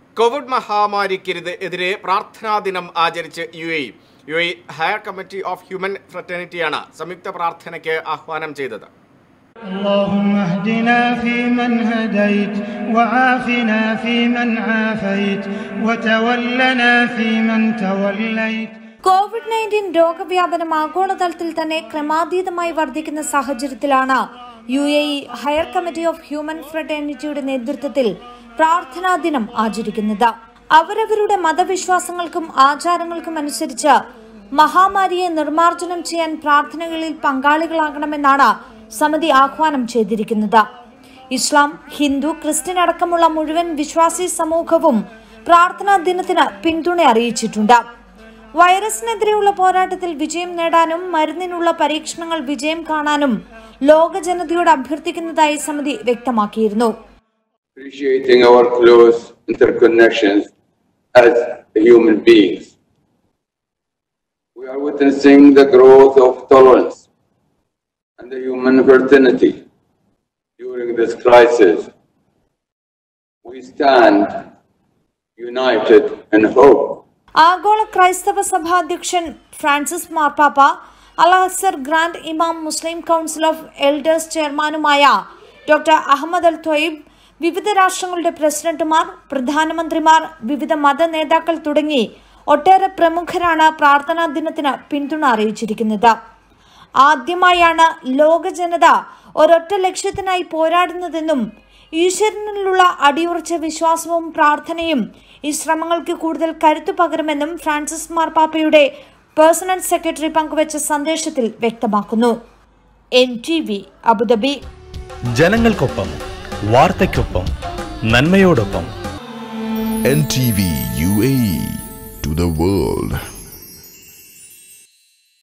Covid മഹാമാരിക്കെതിരെ എതിരെ പ്രാർത്ഥനാ ദിനം ആചരിച്ച് U A U A higher committee of human ഫ്രറ്റേണിറ്റിയാണ് സംയുക്ത പ്രാർത്ഥനയ്ക്ക് ആഹ്വാനം ചെയ്തത് اللهم اهدنا فيمن هديت وعافنا فيمن عافيت وتولنا فيمن توليت കോവിഡ് നയൻറ്റീൻ രോഗവ്യാപനം ആഗോളതലത്തിൽ തന്നെ ക്രമാതീതമായി വർദ്ധിക്കുന്ന സാഹചര്യത്തിലാണ് U A E higher committee of human ഫ്രട്ടേണിറ്റിയുടെ നേതൃത്വത്തിൽ പ്രാർത്ഥനാ ദിനം ആചരിക്കുന്നത് അവരവരുടെ മതവിശ്വാസങ്ങൾക്കും ആചാരങ്ങൾക്കും അനുസരിച്ച് മഹാമാരിയെ നിർമ്മാർജ്ജനം ചെയ്യാൻ പ്രാർത്ഥനകളിൽ പങ്കാളികളാകണമെന്നാണ് സമിതി ആഹ്വാനം ചെയ്തിരിക്കുന്നത് ഇസ്ലാം ഹിന്ദു ക്രിസ്ത്യൻ അടക്കമുള്ള മുഴുവൻ വിശ്വാസി സമൂഹവും പ്രാർത്ഥനാ ദിനത്തിന് പിന്തുണ അറിയിച്ചിട്ടുണ്ട് വൈറസിനെതിരെയുള്ള പോരാട്ടത്തിൽ വിജയം നേടാനും മരുന്നിനുള്ള പരീക്ഷണങ്ങൾ വിജയം കാണാനും ലോക ജനതയോട് അഭ്യർത്ഥിക്കുന്നതായി സമിതി വ്യക്തമാക്കിയിരുന്നു appreciating our close interconnections as human beings. We are witnessing the growth of tolerance and the human fraternity during this crisis. We stand united in hope ആഗോള ക്രൈസ്തവ സഭാ അധ്യക്ഷൻ ഫ്രാൻസിസ് മാർപ്പാപ്പ അൽ Azhar grand imam Muslim council of elders ചെയർമാനുമായ doctor Ahmed Al Tayeb വിവിധ രാഷ്ട്രങ്ങളുടെ പ്രസിഡന്റുമാർ പ്രധാനമന്ത്രിമാർ വിവിധ മത നേതാക്കൾ തുടങ്ങി ഒട്ടേറെ പ്രമുഖരാണ് പ്രാർത്ഥനാ ദിനത്തിന് പിന്തുണ അറിയിച്ചിരിക്കുന്നത് ആദ്യമായാണ് ലോക ജനത ഒരൊറ്റ ലക്ഷ്യത്തിനായി പോരാടുന്നതെന്നും ഈശ്വരനിലുള്ള അടിയുറച്ച വിശ്വാസവും പ്രാർത്ഥനയും ഈ ശ്രമങ്ങൾക്ക് കൂടുതൽ കരുത്തു പകരുമെന്നും ഫ്രാൻസിസ് മാർപ്പാപ്പയുടെ പേഴ്സണൽ സെക്രട്ടറി പങ്കുവച്ച സന്ദേശത്തിൽ വ്യക്തമാക്കുന്നു എൻ ടി വി അബുദാബി ജനങ്ങൾക്കൊപ്പം വാർത്തയ്ക്കൊപ്പം നന്മയോടൊപ്പം NTV UAE to the world.